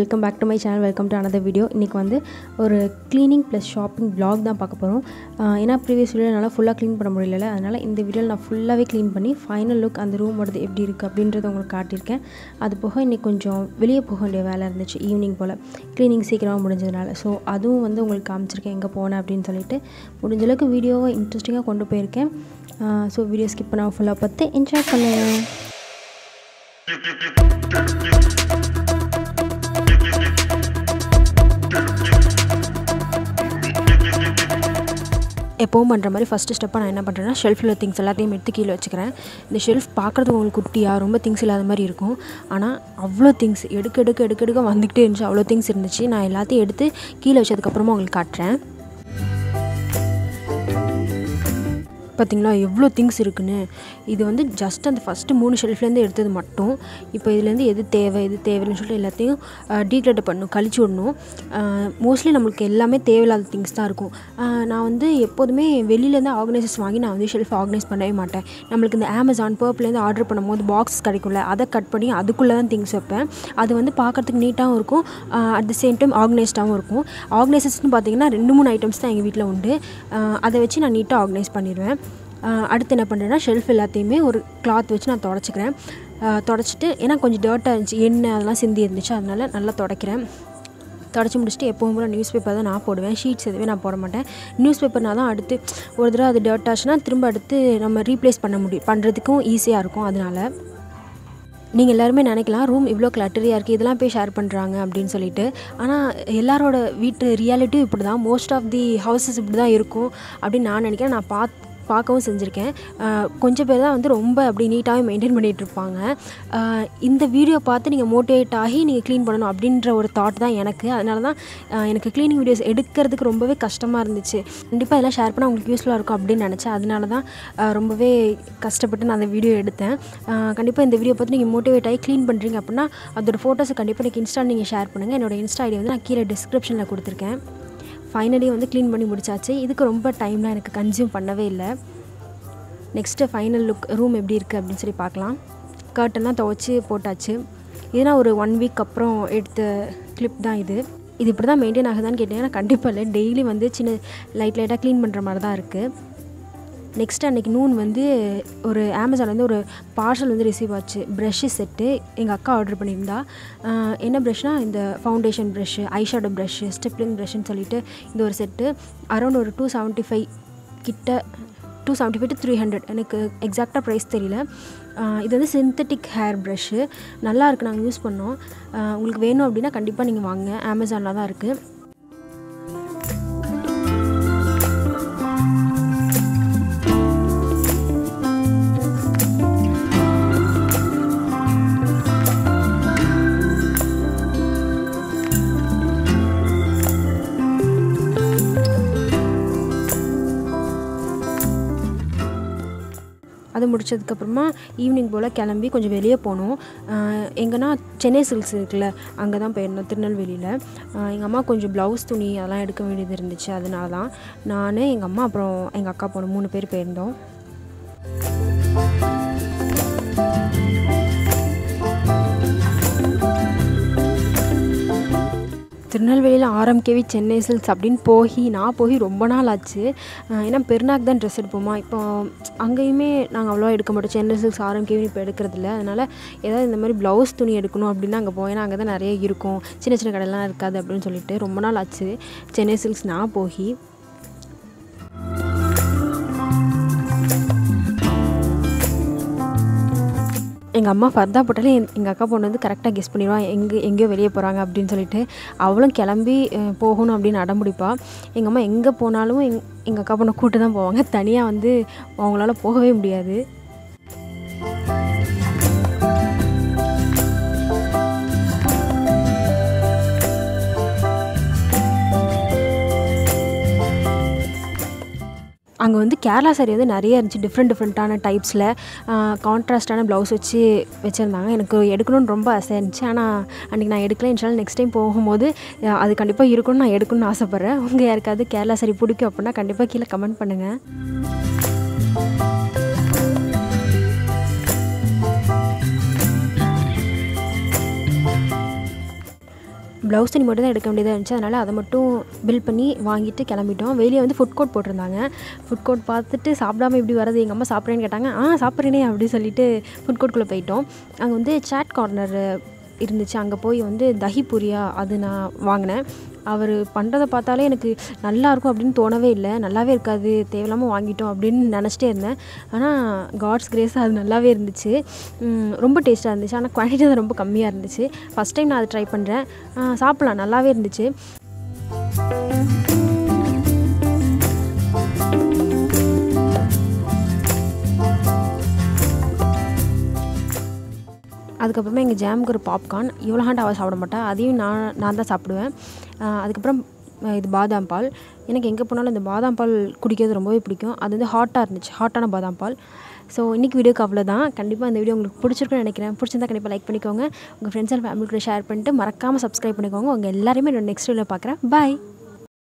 welcome back to my channel welcome to another video இன்றைக்கி வந்து ஒரு க்ளீனிங் ப்ளஸ் ஷாப்பிங் vlog தான் பார்க்க போகிறோம் ஏன்னா ப்ரீவியஸ் வீடியோ என்னால் ஃபுல்லாக க்ளீன் பண்ண முடியல அதனால் இந்த வீடியோவில் நான் ஃபுல்லாகவே க்ளீன் பண்ணி ஃபைனல் லுக் அந்த ரூமோடது எப்படி இருக்குது அப்படின்றத உங்களுக்கு காட்டியிருக்கேன் அது போக இன்றைக்கி கொஞ்சம் வெளியே போக வேண்டிய வேலை இருந்துச்சு ஈவினிங் போல் க்ளீனிங் சீக்கிரமாக முடிஞ்சதுனால ஸோ அதுவும் வந்து உங்களுக்கு காமிச்சிருக்கேன் எங்கே போனேன் அப்படின்னு சொல்லிட்டு முடிஞ்ச அளவுக்கு வீடியோவை இன்ட்ரெஸ்டிங்காக கொண்டு போயிருக்கேன் ஸோ வீடியோ ஸ்கிப் பண்ணால் ஃபுல்லாக பார்த்து என்ஜாய் பண்ணுவேன் எப்போவும் பண்ணுற மாதிரி ஃபஸ்ட்டு ஸ்டெப்பாக நான் என்ன பண்ணுறேன்னா ஷெல்ஃபில் திங்ஸ் எல்லாத்தையும் எடுத்து கீழே வச்சுக்கிறேன் இந்த ஷெல்ஃப் பார்க்குறதுக்கு உங்களுக்கு குட்டியாக ரொம்ப திங்ஸ் இல்லாத மாதிரி இருக்கும் ஆனால் அவ்வளோ திங்ஸ் எடுக்க எடுக்க எடுக்க எடுக்க வந்துக்கிட்டே இருந்துச்சு அவ்வளோ திங்ஸ் இருந்துச்சு நான் எல்லாத்தையும் எடுத்து கீழே வச்சதுக்கப்புறமா உங்களுக்கு காட்டுறேன் பார்த்தீங்களா எவ்வளோ திங்ஸ் இருக்குன்னு இது வந்து ஜஸ்ட் அந்த ஃபஸ்ட்டு மூணு ஷெல்ஃப்லேருந்து எடுத்தது மட்டும் இப்போ இதுலேருந்து எது தேவை எது தேவைன்னு சொல்லிட்டு எல்லாத்தையும் டீக்ளேட் பண்ணணும் கழிச்சு விடணும் மோஸ்ட்லி நம்மளுக்கு எல்லாமே தேவையில்லாத திங்ஸ் தான் இருக்கும் நான் வந்து எப்போதுமே வெளியிலேருந்து ஆர்கனைசர்ஸ் வாங்கி நான் வந்து ஷெல்ஃப் ஆர்கனைஸ் பண்ணவே மாட்டேன் நம்மளுக்கு இந்த அமேசான் பர்ப்லேருந்து ஆர்டர் பண்ணும்போது பாக்ஸ் கிடைக்கும்ல அதை கட் பண்ணி அதுக்குள்ளே தான் திங்ஸ் வைப்பேன் அது வந்து பார்க்குறதுக்கு நீட்டாகவும் இருக்கும் அட் த சேம் டைம் ஆர்கனைஸ்டாகவும் இருக்கும் ஆர்கனைசர்ஸ்னு பார்த்தீங்கன்னா ரெண்டு மூணு ஐட்டம்ஸ் தான் எங்கள் வீட்டில் உண்டு அதை வச்சு நான் நீட்டாக ஆர்கனைஸ் பண்ணிடுவேன் அடுத்து என்ன பண்ணுறேன்னா ஷெல்ஃப் எல்லாத்தையுமே ஒரு கிளாத் வச்சு நான் தொடச்சிக்கிறேன் தொடச்சிட்டு ஏன்னா கொஞ்சம் டர்ட்டாக இருந்துச்சு எண்ணெய் அதெல்லாம் சிந்தி இருந்துச்சு அதனால் நல்லா துடைக்கிறேன் தொடச்சி முடிச்சுட்டு எப்போவும் கூட நியூஸ் பேப்பர் தான் நான் போடுவேன் ஷீட்ஸ் எதுவுமே நான் போட மாட்டேன் நியூஸ் பேப்பர்னால் தான் அடுத்து ஒரு தடவை அது டர்ட் ஆச்சுன்னா திரும்ப அடுத்து நம்ம ரீப்ளேஸ் பண்ண முடியும் பண்ணுறதுக்கும் ஈஸியாக இருக்கும் அதனால் நீங்கள் எல்லாருமே நினைக்கலாம் ரூம் இவ்வளோ கிளட்டரியாக இருக்குது இதெல்லாம் போய் ஷேர் பண்ணுறாங்க அப்படின்னு சொல்லிட்டு ஆனால் எல்லாரோட வீட்டு ரியாலிட்டியும் இப்படி தான் மோஸ்ட் ஆஃப் தி ஹவுசஸ் இப்படி தான் இருக்கும் அப்படின்னு நான் நினைக்கிறேன் நான் பார்த்து பார்க்கவும் செஞ்சுருக்கேன் கொஞ்சம் பேர் தான் வந்து ரொம்ப அப்படி நீட்டாகவே மெயின்டைன் பண்ணிகிட்டு இருப்பாங்க இந்த வீடியோ பார்த்து நீங்கள் மோட்டிவேட் ஆகி நீங்கள் க்ளீன் பண்ணணும் அப்படின்ற ஒரு தாட் தான் எனக்கு அதனால தான் எனக்கு க்ளீனிங் வீடியோஸ் எடுக்கிறதுக்கு ரொம்பவே கஷ்டமாக இருந்துச்சு கண்டிப்பாக இதெல்லாம் ஷேர் பண்ணால் உங்களுக்கு யூஸ்ஃபுல்லாக இருக்கும் அப்படின்னு நினச்சேன் அதனால தான் ரொம்பவே கஷ்டப்பட்டு நான் அந்த வீடியோ எடுத்தேன் கண்டிப்பாக இந்த வீடியோ பார்த்து நீங்கள் மோட்டிவேட் ஆகி க்ளீன் பண்ணுறீங்க அப்படின்னா அதோட ஃபோட்டோஸை கண்டிப்பாக எனக்கு இன்ஸ்டா நீங்கள் ஷேர் பண்ணுங்கள் என்னோடய இன்ஸ்டா ஐடி வந்து நான் கீழே டிஸ்கிரிப்ஷனில் கொடுத்துருக்கேன் ஃபைனலி வந்து க்ளீன் பண்ணி முடிச்சாச்சு இதுக்கு ரொம்ப டைம்லாம் எனக்கு கன்சியூம் பண்ணவே இல்லை நெக்ஸ்ட்டு ஃபைனல் லுக் ரூம் எப்படி இருக்குது அப்படின்னு சொல்லி பார்க்கலாம் கர்ட்டன்லாம் துவச்சி போட்டாச்சு இதுனா ஒரு ஒன் வீக் அப்புறம் எடுத்த கிளிப் தான் இது இது இப்படி தான் மெயின்டைன் ஆகுதான்னு கேட்டிங்கன்னா கண்டிப்பாக இல்லை டெய்லி வந்து சின்ன லைட் லைட்டாக க்ளீன் பண்ணுற மாதிரி தான் இருக்குது நெக்ஸ்ட் அன்றைக்கி நூன் வந்து ஒரு அமேசான்லேருந்து ஒரு பார்சல் வந்து ரிசீவ் ஆச்சு ப்ரெஷ்ஷு செட்டு எங்கள் அக்கா ஆர்டர் பண்ணியிருந்தா என்ன ப்ரெஷ்னால் இந்த foundation brush eyeshadow brush stippling ப்ரெஷ்ஷுன்னு சொல்லிட்டு இந்த ஒரு செட்டு அரௌண்ட் ஒரு டூ செவன்ட்டி ஃபைவ் கிட்ட two seventy five to three hundred எனக்கு எக்ஸாக்டாக ப்ரைஸ் தெரியல இது வந்து சிந்தட்டிக் ஹேர் ப்ரஷ்ஷு நல்லா இருக்குது நாங்கள் யூஸ் பண்ணோம் உங்களுக்கு வேணும் அப்படின்னா கண்டிப்பாக நீங்கள் வாங்க அமேசானில் தான் இருக்குது அது முடிச்சதுக்கப்புறமா ஈவினிங் போல் கிளம்பி கொஞ்சம் வெளியே போனோம் எங்கன்னா சென்னை சில்க்ஸ் இருக்குல்ல அங்கே தான் போயிருந்தோம் திருநெல்வேலியில் எங்கள் அம்மா கொஞ்சம் ப்ளவுஸ் துணி அதெல்லாம் எடுக்க வேண்டியது இருந்துச்சு அதனால தான் நான் எங்கள் அம்மா அப்புறம் எங்கள் அக்கா போனோம் மூணு பேர் போயிருந்தோம் திருநெல்வேலியில் ஆர்எம்கேவி சென்னை சில்க்ஸ் அப்படின்னு போய் நான் போய் ரொம்ப நாள் ஆச்சு ஏன்னா பெருநாக்கு தான் ட்ரெஸ் எடுப்போமா இப்போ அங்கேயுமே நாங்கள் அவ்வளோவா எடுக்க மாட்டோம் சென்னை சில்க்ஸ் ஆர்எம்கேவி இப்போ எடுக்கிறதில்ல அதனால் ஏதாவது இந்த மாதிரி ப்ளவுஸ் துணி எடுக்கணும் அப்படின்னு அங்கே போய் அங்கே தான் நிறைய இருக்கும் சின்ன சின்ன கடையெல்லாம் இருக்காது அப்படின்னு சொல்லிட்டு ரொம்ப நாள் ஆச்சு சென்னை சில்க்ஸ் நான் போய் எங்கள் அம்மா ஃபர்தா போட்டாலே எங்கள் அக்கா பொண்ணு வந்து கரெக்டாக கெஸ் பண்ணிடுவான் எங்கே எங்கேயோ வெளியே போகிறாங்க அப்படின்னு சொல்லிட்டு அவளும் கிளம்பி போகணும் அப்படின்னு அடம்பிடிப்பா எங்கள் அம்மா எங்கே போனாலும் எங் எங்கள் அக்கா பொண்ணை கூட்டு தான் போவாங்க தனியாக வந்து அவங்களால போகவே முடியாது அங்கே வந்து கேரளா சாரி வந்து நிறைய இருந்துச்சு டிஃப்ரெண்ட் டிஃப்ரெண்ட்டான டைப்ஸில் கான்ட்ராஸ்டான ப்ளவுஸ் வச்சு வச்சுருந்தாங்க எனக்கு எடுக்கணும்னு ரொம்ப ஆசையாக இருந்துச்சு ஆனால் அன்றைக்கி நான் எடுக்கல இன்ஷால் நெக்ஸ்ட் டைம் போகும்போது அது கண்டிப்பாக இருக்கணும்னு நான் எடுக்கணும்னு ஆசைப்பட்றேன் உங்கள் யாருக்காவது கேரளா சாரி பிடிக்கும் அப்படின்னா கண்டிப்பாக கீழே கமெண்ட் பண்ணுங்கள் ப்ளவுஸ் துணி மட்டும் தான் எடுக்க வேண்டியதாக இருந்துச்சு அதனால் அதை மட்டும் பில் பண்ணி வாங்கிட்டு கிளம்பிட்டோம் வெளியே வந்து ஃபுட் கோர்ட் போட்டிருந்தாங்க ஃபுட் கோர்ட் பார்த்துட்டு சாப்பிடாம இப்படி வரது எங்கள் அம்மா சாப்பிட்றேன்னு கேட்டாங்க ஆ சாப்பிட்றேனே அப்படின்னு சொல்லிட்டு ஃபுட் கோர்ட்குள்ளே போயிட்டோம் அங்கே வந்து சாட் கார்னர் இருந்துச்சு அங்கே போய் வந்து தஹி பூரியா அது நான் வாங்கினேன் அவர் பண்ணுறதை பார்த்தாலே எனக்கு நல்லா இருக்கும் அப்படின்னு தோணவே இல்லை நல்லாவே இருக்காது தேவையில்லாமல் வாங்கிட்டோம் அப்படின்னு நினச்சிட்டே இருந்தேன் ஆனால் காட்ஸ் கிரேஸ் அது நல்லாவே இருந்துச்சு உம், ரொம்ப டேஸ்ட்டாக இருந்துச்சு ஆனால் குவான்டிட்டி தான் ரொம்ப கம்மியாக இருந்துச்சு ஃபஸ்ட் டைம் நான் அதை ட்ரை பண்ணுறேன் சாப்பிட்லாம் நல்லாவே இருந்துச்சு அதுக்கப்புறமா எங்கள் ஜாமுக்கு ஒரு பாப்கார்ன் இவ்வளோ ஹாண்ட் அவள் சாப்பிட மாட்டா அதையும் நான் நான் தான் சாப்பிடுவேன் ஆஹ் அதுக்கப்புறம் ஆஹ் இது பாதாம் பால் எனக்கு எங்கே போனாலும் இந்த பாதாம் பால் குடிக்கிறது ரொம்பவே பிடிக்கும் அது வந்து ஹாட்டாக இருந்துச்சு ஹாட்டான பாதாம் பால் ஸோ இன்றைக்கி வீடியோக்கு அவ்வளோதான் கண்டிப்பாக இந்த வீடியோ உங்களுக்கு பிடிச்சிருக்குன்னு நினைக்கிறேன் பிடிச்சிருந்தா கண்டிப்பாக லைக் பண்ணிக்கோங்க உங்கள் ஃப்ரெண்ட்ஸ் அண்ட் ஃபேமிலி கூட ஷேர் பண்ணிட்டு மறக்காமல் சப்ஸ்கிரைப் பண்ணிக்கோங்க உங்கள் எல்லாரையுமே நான் நெக்ஸ்ட் வீடியோவில் பார்க்குறேன் பாய்